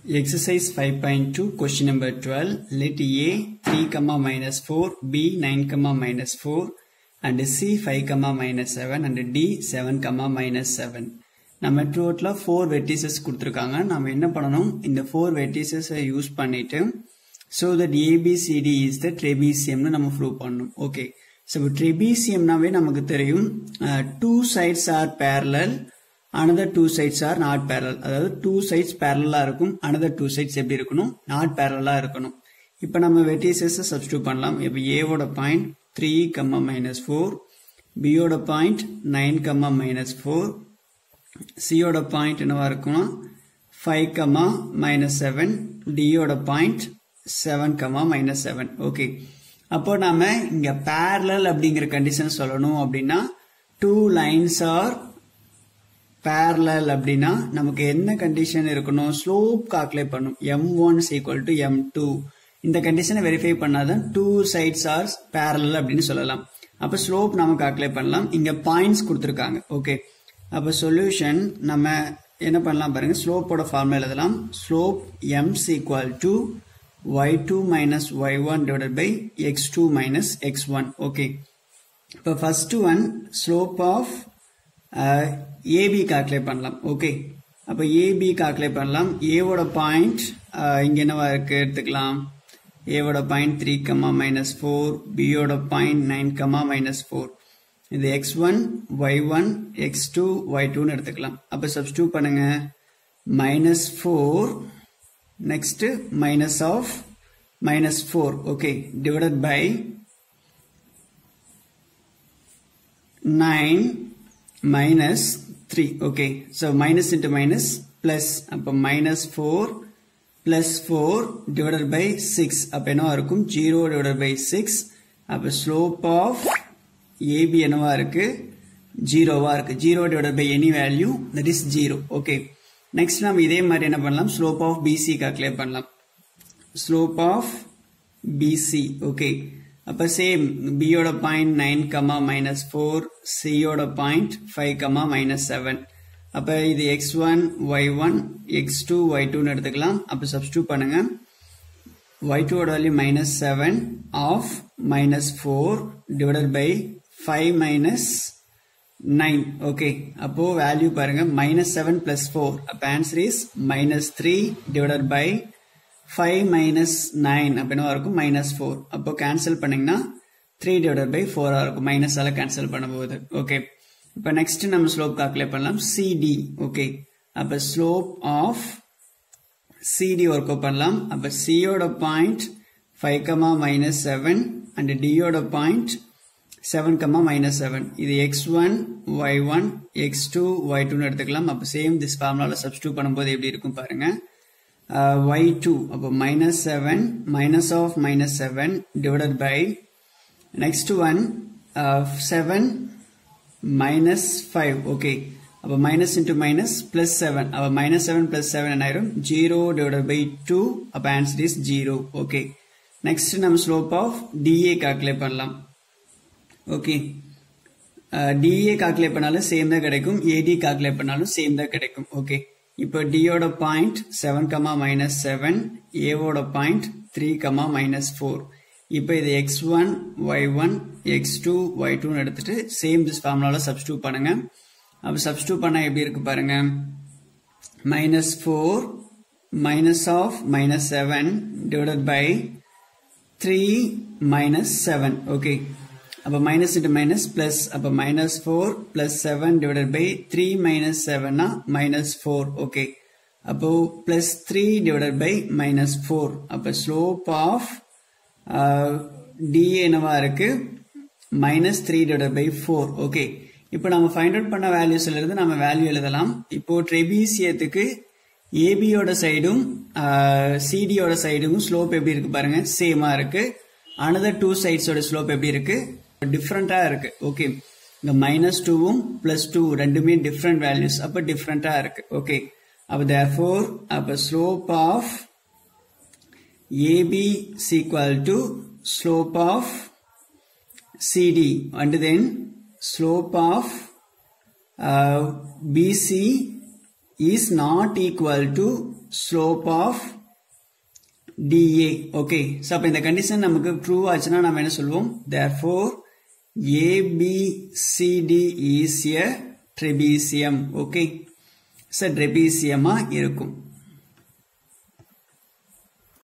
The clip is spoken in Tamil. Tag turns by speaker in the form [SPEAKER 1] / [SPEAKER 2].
[SPEAKER 1] Exercise 5.2 question number 12 let A 3 comma minus 4 B 9 comma minus 4 and C 5 comma minus 7 and D 7 comma minus 7 நம்ம டோட்டலா ஃபோர் வெர்டிசஸ் கொடுத்துருக்காங்க நம்ம என்ன பண்ணணும் இந்த ஃபோர் வெர்டிசஸை யூஸ் பண்ணிட்டு so that ABCD is the ட்ரெபிசியம்னு நம்ம ப்ரூவ் பண்ணணும் ஓகே ஸோ ட்ரெபிசியம்னாவே நமக்கு தெரியும் two sides are parallel another two sides are not parallel அதாவது டூ சைட்ஸ் பேரலாக இருக்கும் another டூ சைட்ஸ் எப்படி இருக்கணும் நாட் பேரலாக இருக்கணும் இப்போ நம்ம வெர்டிசஸ் சப்ஸ்டியூட் பண்ணலாம் இப்போ ஏவோட point three comma minus four பியோட point nine comma minus four சியோட பாயிண்ட் என்னவா இருக்கும்னா ஃபைவ் கம்மா மைனஸ் செவன் டியோட point seven comma minus seven okay அப்போ நாம இங்க பேரலல் அப்படிங்கிற கண்டிஷன் சொல்லணும் அப்படின்னா டூ லைன்ஸ் ஆர் பேரலல் அப்படின்னா நமக்கு என்ன கண்டிஷன் இருக்கணும் ஸ்லோப் கால்குலேட் பண்ணும் m one equal to m two இந்த கண்டிஷனை வெரிஃபை பண்ணாதான் டூ சைட்ஸ் ஆர் பேரலல் அப்படின்னு சொல்லலாம் அப்ப ஸ்லோப் நம்ம கால்குலேட் பண்ணலாம் இங்க பாயிண்ட்ஸ் கொடுத்துருக்காங்க ஓகே அப்ப சொல்யூஷன் நம்ம என்ன பண்ணலாம் பாருங்க ஸ்லோப்போட ஃபார்முலா எழுதலாம் slope m is equal to y two minus y one divided by x two minus x one okay இப்போ first one slope of AB calculate பண்ணலாம் ஓகே அப்போ ஏபி கால்குலேட் பண்ணலாம் ஏவோட பாயிண்ட் இங்க என்னவா இருக்கு எடுத்துக்கலாம் ஏவோட point three comma minus four பியோட point nine comma minus four இது x one y one x two y டூன்னு எடுத்துக்கலாம் அப்போ சப்ஸ்டியூட் பண்ணுங்க minus four next minus of minus four okay divided by nine minus 3 okay so minus into minus plus அப்ப minus 4 plus 4 divided by 6 அப்ப என்னவா இருக்கும் 0 divided by 6 அப்ப slope of AB என்னவா இருக்கு 0 வா இருக்கு 0 divided by any value that is 0 okay next நாம இதே மாதிரி என்ன பண்ணலாம் slope of BC calculate பண்ணலாம் slope of BC okay அப்ப சேம் பியோட point nine comma minus four சியோட point five comma minus seven அப்ப இது x one y one x two y டூன்னு எடுத்துக்கலாம் அப்ப சப்ஸ்டியூட் பண்ணுங்க ஒய் டூவோட value minus seven of minus four divided by five minus nine okay அப்போ வேல்யூ பாருங்க மைனஸ் செவன் பிளஸ் ஃபோர் அப்ப answer is minus three divided by five minus nine அப்படின்னா இருக்கும் மைனஸ் ஃபோர் அப்போ கேன்சல் பண்ணீங்கன்னா த்ரீ டிவைடட் பை ஃபோரா இருக்கும் மைனஸ் ஆல கேன்சல் பண்ணும்போது ஓகே இப்போ நெக்ஸ்ட் நம்ம ஸ்லோப் கால்குலேட் பண்ணலாம் சிடி ஓகே அப்போ slope of CD work out பண்ணலாம் அப்போ சியோட point five comma minus seven and டியோட point seven comma minus seven இது x one y one x two y டூன்னு எடுத்துக்கலாம் அப்போ சேம் திஸ் ஃபார்முலாவில் சப்ஸ்டியூட் பண்ணும்போது எப்படி இருக்கும் பாருங்க uh, y2 அப்போ minus 7 minus of minus 7 divided by next one uh, 7 minus 5 okay அப்போ minus into minus plus 7 அப்போ minus 7 plus 7 என்ன ஆயிரும் 0 divided by 2 அப்போ answer is 0 okay next நம்ம slope of DA calculate பண்ணலாம் okay DA calculate பண்ணாலும் சேம் தான் கிடைக்கும் AD calculate பண்ணாலும் சேம் தான் கிடைக்கும் okay இப்போ டியோட point seven comma minus seven ஏவோட point three comma minus four இப்போ இது x one y one x two y டூன்னு எடுத்துட்டு சேம் திஸ் ஃபார்முலால சப்ஸ்டியூட் பண்ணுங்க அப்போ சப்ஸ்டியூட் பண்ணா எப்படி இருக்கு பாருங்க minus four minus of minus seven divided by three minus seven okay அப்போ மைனஸ் இன்ட்டு மைனஸ் பிளஸ் அப்போ minus four plus seven divided by three minus செவன்னா மைனஸ் ஃபோர் ஓகே அப்போ plus three divided by minus four அப்போ ஸ்லோப் ஆஃப் டி என்னவா இருக்கு minus three divided by four okay இப்போ நம்ம ஃபைண்ட் அவுட் பண்ண வேல்யூஸ்ல இருந்து நம்ம வேல்யூ எழுதலாம் இப்போ ட்ரெபீசியத்துக்கு ஏபியோட சைடும் சிடியோட சைடும் ஸ்லோப் எப்படி இருக்கு பாருங்க சேமா இருக்கு அனதர் டூ சைட்ஸோட ஸ்லோப் எப்படி இருக்கு டிஃப்ரெண்டா இருக்கு ஓகே இந்த மைனஸ் டூவும் பிளஸ் டூ ரெண்டுமே டிஃப்ரெண்ட் வேல்யூஸ் அப்ப டிஃப்ரெண்டா இருக்கு ஓகே அப்ப தேர்ஃபோர் அப்ப slope of AB is equal to slope of CD and then slope of BC is not equal to slope of DA okay so அப்போ இந்த கண்டிஷன் நமக்கு ட்ரூ ஆச்சுன்னா நம்ம என்ன சொல்லுவோம் therefore ABCD is a trapezium okay so ட்ரெபீசியமாக இருக்கும்